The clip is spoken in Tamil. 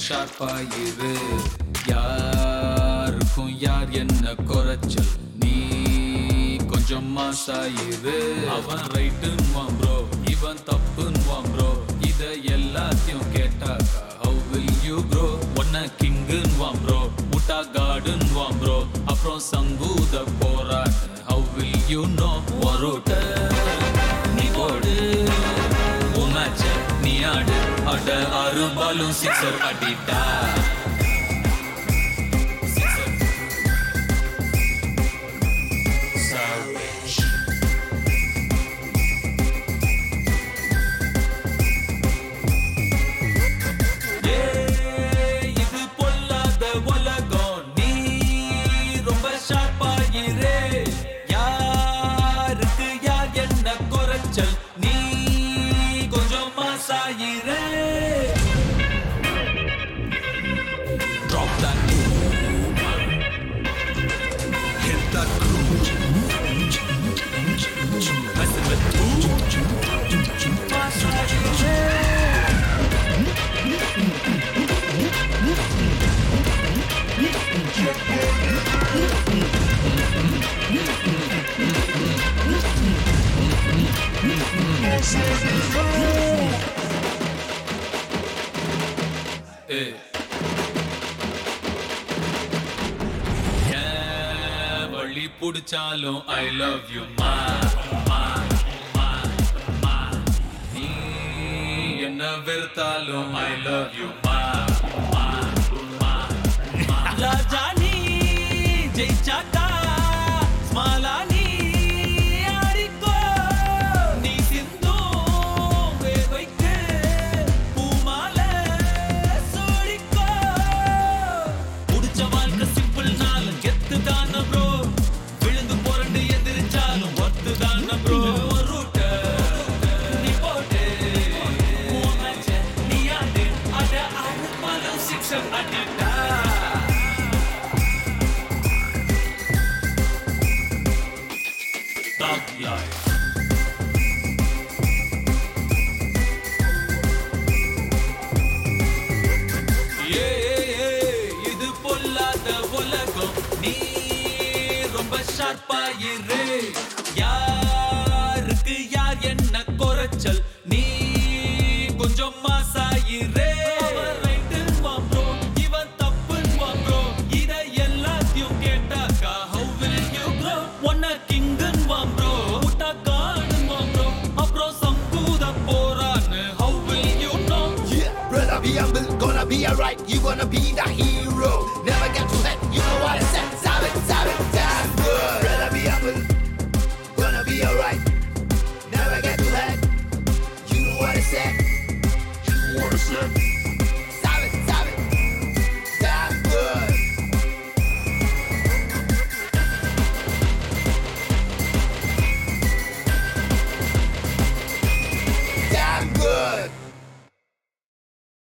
ஷார்ப்பா இரு யாருக்கும் யார் என்ன குறைச்சல் நீ கொஞ்சம் மாசாயிரு அவன் ரைட்டுன்னுவான் ப்ரோ இவன் தப்புன்னுவான் ப்ரோ இத எல்லாத்தையும் கேட்டாக்கா ஹவு வில் யூ ப்ரோ ஒன்ன கிங்குன்னுவான் ப்ரோ முட்டா காடுன்னுவான் ப்ரோ அப்புறம் சங்கூத போராட்ட ஹவு வில் யூ நோ ஒருட்ட நீ போடு உன் மேட்ச நீ ஆடு அட ஆறு பாலும் சிக்ஸர் அடிட்டா Savage. ஏய், இது பொல்லாத உலகம். நீ ரொம்ப sharp ஆயிரு. யாருக்கு யார் என்ன குறைச்சல்? நீ கொஞ்சம் மாசாயிரு. Drop that Hit that groove. Messing with who? மாசாயிரு. ஏய். ஏன் வழி புடிச்சாலும் ஐ லவ் யூ மா மா, மா, மா. நீ என்ன வெறுத்தாலும் ஐ லவ் யூ மா மா, மா, மா. ராஜா நீ ஜெயிச்சாக்கா ஸ்மாலா நீ ஆடிக்கோ நீ சிந்தும் வேர்வைக்கு பூமாலை சூடிக்கோ புடிச்ச வாழ்க்கை சிம்பிள் நாளும் கெத்து தான ப்ரோ விழுந்து புரண்டு எதிரிச்சாலும் ஒத்து தான ப்ரோ ரூட்ட நீ போட்டு உன் match அ நீ ஆடு அட ஆறு பாலம் சிக்ஸர் அடிட்டா Thug life ஏய், இது பொல்லாத உலகம் நீ ரொம்ப ஷார்ப்பாயிரு யாருக்கு யார் என்ன குறைச்சல் நீ கொஞ்சம் மாசாயிரு அவன் ரைட்டுன்னுவான் bro, இவன் தப்புன்னுவான் bro. இத எல்லாத்தையும் கேட்டாக்கா how will you grow? உன்னை king-ன்னுவான் bro, முட்டா காடுன்னுவான் bro. அப்புறம் சங்கூத போறான்னு how will you know? Yeah, brother, be humble, gonna be alright. You gonna be the hero. Never get too head, you know what I say.